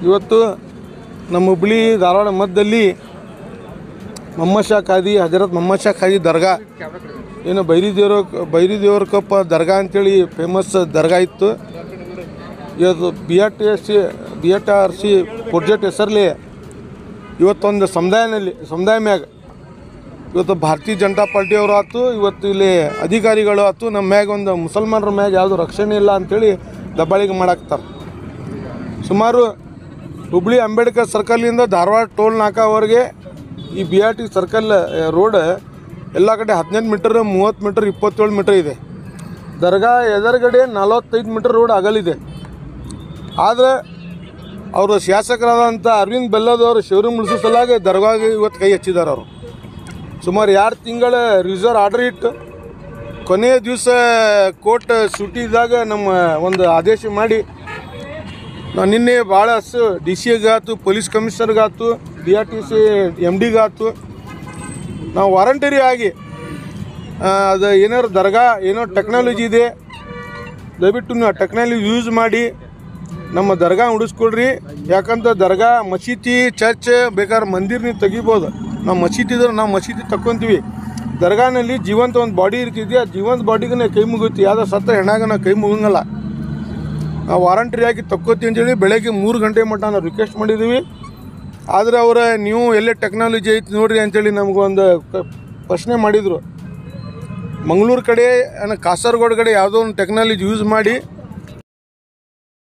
ಇವತ್ತು ನಮ್ಮ ಹುಬ್ಳಿ ಧಾರವಾಡ ಮಧ್ಯದಲ್ಲಿ ಮೊಹಮ್ಮದ್ ಶಾ ಖಾದಿ ಹಜರತ್ ಮೊಹಮ್ಮದ್ ಶಾ ಖಾದಿ ದರ್ಗಾ ಏನು ಬೈರಿ ದೇವ್ರ ಬೈರಿ ದೇವ್ರ ಕಪ್ಪ ದರ್ಗಾ ಅಂತೇಳಿ ಫೇಮಸ್ ದರ್ಗಾ ಇತ್ತು ಇವತ್ತು B R T S C B R T R C project ಹೆಸರಲ್ಲಿ ಇವತ್ತೊಂದು ಸಮುದಾಯನಲ್ಲಿ ಸಮುದಾಯ ಮ್ಯಾಗ ಇವತ್ತು ಭಾರತೀಯ ಜನತಾ ಪಾರ್ಟಿಯವರು ಆಯ್ತು ಇವತ್ತು ಇಲ್ಲಿ ಅಧಿಕಾರಿಗಳು ಆಯ್ತು ನಮ್ಮ ಮ್ಯಾಗ ಒಂದು ಮುಸಲ್ಮಾನರ ಮ್ಯಾಗ ಯಾವುದು ರಕ್ಷಣೆ ಇಲ್ಲ ಅಂಥೇಳಿ ದಬ್ಬಾಳಿಗೆ ಮಾಡಾಕ್ತಾರೆ ಸುಮಾರು ಹುಬ್ಳಿ ಅಂಬೇಡ್ಕರ್ ಸರ್ಕಲಿಂದ ಧಾರವಾಡ ಟೋಲ್ ನಾಕಾವರೆಗೆ ಈ B R T circle road ಎಲ್ಲ ಕಡೆ ಹದಿನೆಂಟು ಮೀಟರ್ ಮೂವತ್ತು ಮೀಟರ್ ಇಪ್ಪತ್ತೇಳು ಮೀಟರ್ ಇದೆ ದರ್ಗಾ ಎದುರುಗಡೆ ನಲವತ್ತೈದು ಮೀಟರ್ ರೋಡ್ ಅಗಲಿದೆ ಆದರೆ ಅವರು ಶಾಸಕರಾದಂಥ ಅರವಿಂದ್ ಬೆಲ್ಲದವರು ಶಿವರಿಂಗ್ ಉಳಿಸೋ ಸಲಾಗಿ ದರ್ಗಾಗೆ ಇವತ್ತು ಕೈ ಹಚ್ಚಿದ್ದಾರೆ ಅವರು ಸುಮಾರು ಎರಡು ತಿಂಗಳ ರಿಸರ್ವ್ ಆರ್ಡರ್ ಇಟ್ಟು ಕೊನೆಯ ದಿವಸ ಕೋರ್ಟ್ ಸೂಟಿ ಇದ್ದಾಗ ನಮ್ಮ ಒಂದು ಆದೇಶ ಮಾಡಿ ನಾವು ನಿನ್ನೆ ಭಾಳ ಹಸು ಡಿ ಸಿ ಆತು ಪೊಲೀಸ್ ಕಮಿಷನರ್ಗಾತು B R T C M ಡಿಗಾತು ನಾವು ವಾರಂಟರಿ ಆಗಿ ಆ, ಅದು ಏನಾರು ದರ್ಗಾ ಏನೋ ಟೆಕ್ನಾಲಜಿ ಇದೆ ದಯವಿಟ್ಟು ನೀವು ಆ ಟೆಕ್ನಾಲಜಿ ಯೂಸ್ ಮಾಡಿ ನಮ್ಮ ದರ್ಗಾ ಉಳಿಸ್ಕೊಳ್ರಿ ಯಾಕಂತ ದರ್ಗಾ ಮಸೀದಿ ಚರ್ಚ್ ಬೇಕಾದ್ರೆ ಮಂದಿರ ನೀವು ತೆಗಿಬೋದು ನಾವು ಮಸೀದಿ ಇದ್ರೆ ನಾವು ಮಸೀದಿ ತಕ್ಕೊಂತೀವಿ ದರ್ಗಾನಲ್ಲಿ ಜೀವಂತ ಒಂದು ಬಾಡಿ ಇರ್ತಿದ್ವಿ ಆ ಜೀವಂತ ಬಾಡಿಗೆ ನಾವು ಕೈ ಮುಗಿತೀವಿ ಯಾವ್ದು ಸತ್ತ ಹೆಣಾಗ ನಾವು ಕೈ ಮುಗಂಗಲ್ಲ ನಾವು ವಾರಂಟ್ರಿ ಆಗಿ ತಕ್ಕೋತೀವಿ ಅಂತೇಳಿ ಬೆಳಗ್ಗೆ ಮೂರು ಗಂಟೆ ಮಟ್ಟ ನಾವು ರಿಕ್ವೆಸ್ಟ್ ಮಾಡಿದ್ದೀವಿ ಆದರೆ ಅವರ ನೀವು ಎಲ್ಲೇ ಟೆಕ್ನಾಲಜಿ ಐತಿ ನೋಡ್ರಿ ಅಂತೇಳಿ ನಮಗೊಂದು ಕ- ಪ್ರಶ್ನೆ ಮಾಡಿದರು ಮಂಗಳೂರು ಕಡೆ ಅನ್ನ ಕಾಸರಗೋಡು ಕಡೆ ಯಾವುದೋ ಒಂದು ಟೆಕ್ನಾಲಜಿ ಯೂಸ್ ಮಾಡಿ